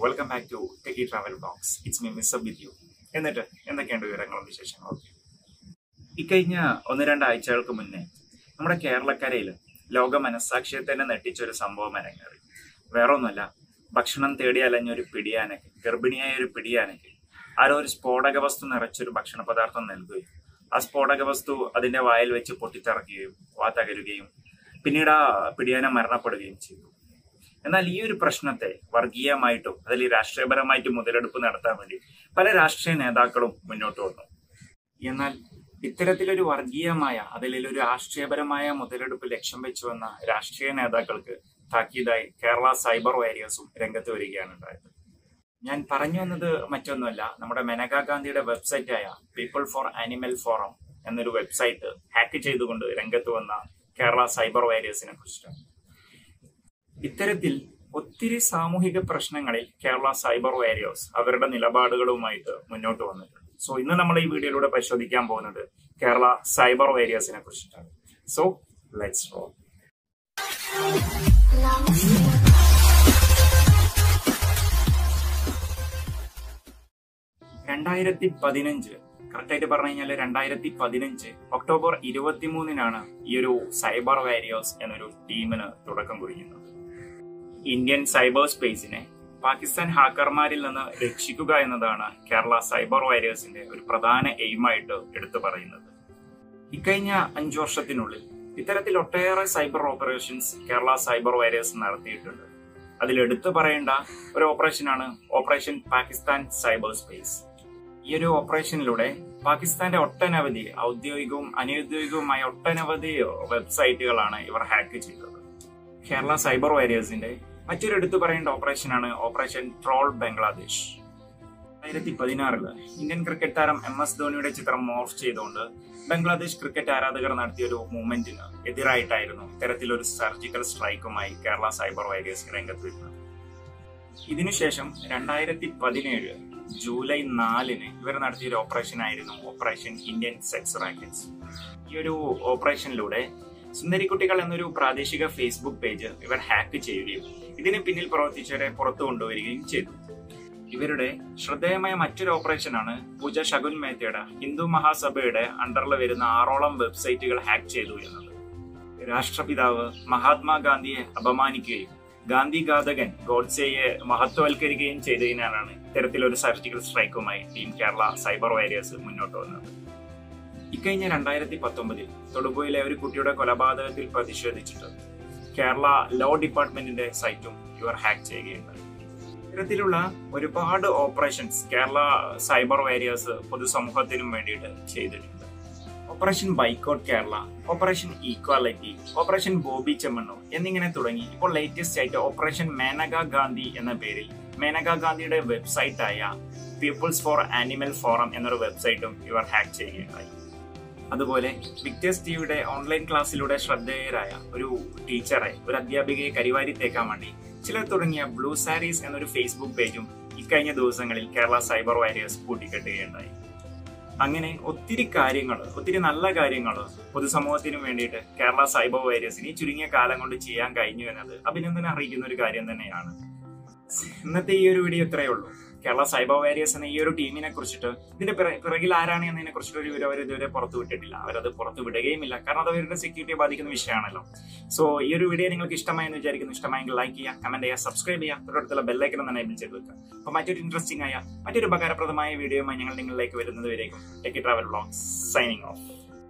welcome back to techie travel box it's me miss with you എന്നിട്ട് എന്തൊക്കെയുണ്ട് വിവരങ്ങളും വിശേഷങ്ങളും ഇക്കഴിഞ്ഞ ഒന്ന് രണ്ടാഴ്ചകൾക്ക് മുന്നേ നമ്മുടെ കേരളക്കരയിൽ ലോക മനസ്സാക്ഷിയെ തന്നെ നെട്ടിച്ചൊരു സംഭവം അരങ്ങേറി വേറൊന്നുമല്ല ഭക്ഷണം തേടി അലഞ്ഞൊരു പിടിയാനയ്ക്ക് ഗർഭിണിയായ ഒരു പിടിയാനയ്ക്ക് ആരോ ഒരു സ്ഫോടക വസ്തു നിറച്ചൊരു ഭക്ഷണ പദാർത്ഥം നൽകുകയും ആ സ്ഫോടക വസ്തു അതിന്റെ വായിൽ വെച്ച് പൊട്ടിത്തെറക്കുകയും വാ തകരുകയും പിന്നീട് ആ പിടിയാന മരണപ്പെടുകയും ചെയ്തു എന്നാൽ ഈ ഒരു പ്രശ്നത്തെ വർഗീയമായിട്ടും അതിൽ രാഷ്ട്രീയപരമായിട്ടും മുതലെടുപ്പ് നടത്താൻ വേണ്ടി പല രാഷ്ട്രീയ നേതാക്കളും മുന്നോട്ട് വന്നു എന്നാൽ ഇത്തരത്തിലൊരു വർഗീയമായ അതിലൊരു രാഷ്ട്രീയപരമായ മുതലെടുപ്പ് ലക്ഷ്യം വെച്ചു വന്ന രാഷ്ട്രീയ നേതാക്കൾക്ക് താക്കീതായി കേരള സൈബർ വാരിയേഴ്സും രംഗത്ത് വരികയാണ് ഉണ്ടായത് ഞാൻ പറഞ്ഞു വന്നത് മറ്റൊന്നുമല്ല നമ്മുടെ മെനകാ ഗാന്ധിയുടെ വെബ്സൈറ്റായ പീപ്പിൾ ഫോർ ആനിമൽ ഫോറം എന്നൊരു വെബ്സൈറ്റ് ഹാക്ക് ചെയ്തുകൊണ്ട് രംഗത്ത് വന്ന കേരള സൈബർ വാരിയേഴ്സിനെ കുറിച്ചിട്ടാണ് ഇത്തരത്തിൽ ഒത്തിരി സാമൂഹിക പ്രശ്നങ്ങളിൽ കേരള സൈബർ വാരിയേഴ്സ് അവരുടെ നിലപാടുകളുമായിട്ട് മുന്നോട്ട് വന്നിട്ടുണ്ട് സോ ഇന്ന് നമ്മൾ ഈ വീഡിയോയിലൂടെ പരിശോധിക്കാൻ പോകുന്നത് കേരള സൈബർ വാരിയേഴ്സിനെ കുറിച്ചിട്ടാണ് സോ ലെറ്റ്സ് റോൾ രണ്ടായിരത്തി പതിനഞ്ച് കറക്റ്റായിട്ട് പറഞ്ഞു കഴിഞ്ഞാൽ രണ്ടായിരത്തി പതിനഞ്ച് ഒക്ടോബർ ഇരുപത്തിമൂന്നിനാണ് ഈ ഒരു സൈബർ വാരിയേഴ്സ് എന്നൊരു ടീമിന് തുടക്കം കുറിക്കുന്നത് ഇന്ത്യൻ സൈബർ സ്പേസിനെ പാകിസ്ഥാൻ ഹാക്കർമാരിൽ നിന്ന് രക്ഷിക്കുക എന്നതാണ് കേരള സൈബർ വാരിയേഴ്സിന്റെ ഒരു പ്രധാന എയിമായിട്ട് എടുത്തു പറയുന്നത് ഇക്കഴിഞ്ഞ അഞ്ചു വർഷത്തിനുള്ളിൽ ഇത്തരത്തിൽ ഒട്ടേറെ cyber operations Kerala cyber warriors നടത്തിയിട്ടുണ്ട് അതിൽ എടുത്തു പറയേണ്ട ഒരു ഓപ്പറേഷനാണ് ഓപ്പറേഷൻ പാകിസ്ഥാൻ സൈബർ സ്പേസ് ഈ ഒരു ഓപ്പറേഷനിലൂടെ പാകിസ്ഥാന്റെ ഒട്ടനവധി ഔദ്യോഗികവും അനൌദ്യോഗികവുമായ ഒട്ടനവധി വെബ്സൈറ്റുകളാണ് ഇവർ ഹാക്ക് ചെയ്തത് കേരള സൈബർ വാരിയേഴ്സിന്റെ മറ്റൊരു എടുത്തു പറയേണ്ട ഓപ്പറേഷനാണ് ഓപ്പറേഷൻ ട്രോൾ ബംഗ്ലാദേശ് രണ്ടായിരത്തി പതിനാറില് ഇന്ത്യൻ ക്രിക്കറ്റ് താരം എം എസ് ധോണിയുടെ ചിത്രം മോർഫ് ചെയ്തുകൊണ്ട് ബംഗ്ലാദേശ് ക്രിക്കറ്റ് ആരാധകർ നടത്തിയ ഒരു മൂവ്മെന്റിന് എതിരായിട്ടായിരുന്നു ഇത്തരത്തിലൊരു സർജിക്കൽ സ്ട്രൈക്കുമായി കേരള സൈബർ വൈറസ് രംഗത്ത് വരുന്നത് ഇതിനുശേഷം രണ്ടായിരത്തി പതിനേഴ് ജൂലൈ നാലിന് ഇവർ നടത്തിയ ഒരു ഓപ്പറേഷൻ ആയിരുന്നു ഓപ്പറേഷൻ ഇന്ത്യൻ സെക്സ് റാക്കറ്റ്സ് ഈ ഒരു ഓപ്പറേഷനിലൂടെ സുന്ദരിക്കുട്ടികൾ എന്നൊരു പ്രാദേശിക ഫേസ്ബുക്ക് പേജ് ഇവർ ഹാക്ക് ചെയ്യുകയും ഇതിന് പിന്നിൽ പ്രവർത്തിച്ചവരെ പുറത്തു കൊണ്ടുവരികയും ചെയ്തു ഇവരുടെ ശ്രദ്ധേയമായ മറ്റൊരു ഓപ്പറേഷനാണ് പൂജ ശകുൻ മേത്തയുടെ ഹിന്ദു മഹാസഭയുടെ അണ്ടറിൽ വരുന്ന ആറോളം വെബ്സൈറ്റുകൾ ഹാക്ക് ചെയ്തു എന്നത് രാഷ്ട്രപിതാവ് മഹാത്മാഗാന്ധിയെ അപമാനിക്കുകയും ഗാന്ധി ഘാതകൻ ഗോഡ്സെയെ മഹത്വവൽക്കരിക്കുകയും ചെയ്തതിനാലാണ് ഇത്തരത്തിലൊരു സർജിക്കൽ സ്ട്രൈക്കുമായി ടീം കേരള സൈബർ വാരിയേഴ്സ് മുന്നോട്ട് വന്നത് ഇക്കഴിഞ്ഞ രണ്ടായിരത്തി പത്തൊമ്പതിൽ തൊടുപുഴയിലെ ഒരു കുട്ടിയുടെ കൊലപാതകത്തിൽ പ്രതിഷേധിച്ചിട്ട് കേരള ലോ ഡിപ്പാർട്ട്മെന്റിന്റെ സൈറ്റും ഇവർ ഹാക്ക് ചെയ്യുകയുണ്ടായി ഇത്തരത്തിലുള്ള ഒരുപാട് ഓപ്പറേഷൻസ് കേരള സൈബർ വാരിയേഴ്സ് പൊതുസമൂഹത്തിനും വേണ്ടിയിട്ട് ചെയ്തിട്ടുണ്ട് operation boycott Kerala operation equality operation Boby Chemmanur എന്നിങ്ങനെ തുടങ്ങി ഇപ്പോൾ ലേറ്റസ്റ്റ് ആയിട്ട് ഓപ്പറേഷൻ മേനക ഗാന്ധി എന്ന പേരിൽ മേനക ഗാന്ധിയുടെ വെബ്സൈറ്റായ പീപ്പിൾസ് ഫോർ ആനിമൽ ഫോറം എന്നൊരു വെബ്സൈറ്റും ഇവർ ഹാക്ക് ചെയ്യുകയുണ്ടായി അതുപോലെ വിക്ടേഴ്സ് ടിവിയുടെ ഓൺലൈൻ ക്ലാസ്സിലൂടെ ശ്രദ്ധേയരായ ഒരു ടീച്ചറെ ഒരു അധ്യാപികയെ കരിവാരി തേക്കാൻ വേണ്ടി ചിലർ തുടങ്ങിയ ബ്ലൂ സാരീസ് എന്നൊരു ഫേസ്ബുക്ക് പേജും ഇക്കഴിഞ്ഞ ദിവസങ്ങളിൽ കേരള സൈബർ വാരിയേഴ്സ് കൂട്ടിക്കെട്ടുകയുണ്ടായി അങ്ങനെ ഒത്തിരി കാര്യങ്ങൾ ഒത്തിരി നല്ല കാര്യങ്ങൾ പൊതുസമൂഹത്തിന് വേണ്ടിയിട്ട് കേരള സൈബർ വാരിയേഴ്സിന് ഈ ചുരുങ്ങിയ കാലം കൊണ്ട് ചെയ്യാൻ കഴിഞ്ഞു എന്നത് അഭിനന്ദനം അറിയിക്കുന്ന ഒരു കാര്യം തന്നെയാണ് ഇന്നത്തെ ഈ ഒരു വീഡിയോ ഇത്രയേ ഉള്ളൂ കേരള സൈബർ വാരിയേഴ്സ് എന്ന ഈ ഒരു ടീമിനെ കുറിച്ചിട്ട് ഇതിന്റെ പിറകിൽ ആരാണ് എന്നതിനെ കുറിച്ചിട്ട് ഒരു വിവരം അവർ ഇതുവരെ പുറത്തു വിട്ടിട്ടില്ല അവരത് പുറത്തു വിടുകയുമില്ല കാരണം അത് അവരുടെ സെക്യൂരിറ്റിയെ ബാധിക്കുന്ന വിഷയമാണല്ലോ സോ ഈ ഒരു വീഡിയോ നിങ്ങൾക്ക് ഇഷ്ടമായെന്ന് വിചാരിക്കുന്നു ഇഷ്ടമായെങ്കിൽ ലൈക്ക് ചെയ്യുക കമന്റ് ചെയ്യുക സബ്സ്ക്രൈബ് ചെയ്യുക തൊട്ടടുത്തുള്ള ബെല്ലൈക്കൻ ഒന്ന് എനേബിൾ ചെയ്ത് വെക്കുക അപ്പൊ മറ്റൊരു ഇൻട്രസ്റ്റിംഗ് ആയ മറ്റൊരു ഉപകാരപ്രദമായ വീഡിയോയുമായി ഞങ്ങൾ നിങ്ങളിലേക്ക് വരുന്നത് വരേക്കും techie travel blog signing of